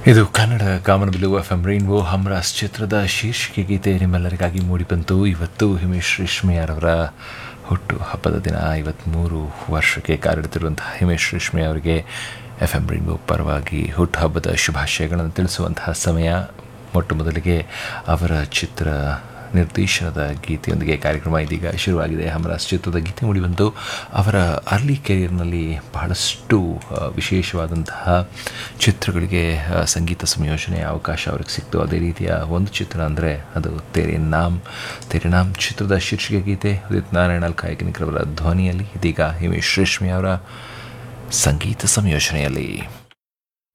ಇದು ಕನ್ನಡ ಕಾಮನಬಿಲ್ಲು F M rainbow ಹಮ್ರಾಸ್ ಚಿತ್ರದ ಶೀರ್ಷಿಕೆ ಗೀತೆ ನಿಮ್ಮೆಲ್ಲರಿಗಾಗಿ ಮೂಡಿಬಂತು ಇವತ್ತು ಹಿಮೇಶ್ ರೇಷ್ಮೆಯರವರ ಹುಟ್ಟು ಹಬ್ಬದ ದಿನ ಐವತ್ತ್ಮೂರು ವರ್ಷಕ್ಕೆ ಕಾಲಿಡುತ್ತಿರುವಂತಹ ಹಿಮೇಶ್ ರೇಷ್ಮೆ ಅವರಿಗೆ ಎಫ್ ಎಂ ರೈನ್ಬೋ ಪರವಾಗಿ ಹುಟ್ಟುಹಬ್ಬದ ಶುಭಾಶಯಗಳನ್ನು ತಿಳಿಸುವಂತಹ ಸಮಯ ಮೊಟ್ಟ ಮೊದಲಿಗೆ ಅವರ ಚಿತ್ರ ನಿರ್ದೇಶನದ ಗೀತೆಯೊಂದಿಗೆ ಕಾರ್ಯಕ್ರಮ ಇದೀಗ ಶುರುವಾಗಿದೆ ಹಮರಾಸ್ ಚಿತ್ರದ ಗೀತೆ ಮೂಡಿಬಂತು ಅವರ ಅರ್ಲಿ ಕೆರಿಯರ್ನಲ್ಲಿ ಬಹಳಷ್ಟು ಆ, ವಿಶೇಷವಾದಂತಹ ಚಿತ್ರಗಳಿಗೆ ಆ, ಸಂಗೀತ ಸಂಯೋಜನೆಯ ಅವಕಾಶ ಅವ್ರಿಗೆ ಸಿಕ್ತು ಅದೇ ರೀತಿಯ ಒಂದು ಚಿತ್ರ ಅಂದರೆ ಅದು ತೆರೆ ನಾಮ್ ತೆರೆ ನಾಮ್ ಚಿತ್ರದ ಶೀರ್ಷಿಕೆ ಗೀತೆ ಉದಿತ್ ನಾರಾಯಣ ಕಾಯಕನಿಕರವರ ಧ್ವನಿಯಲ್ಲಿ ಇದೀಗ ಹಿಮೇಶ್ ರೇಷ್ಮೆ ಅವರ ಸಂಗೀತ ಸಂಯೋಜನೆಯಲ್ಲಿ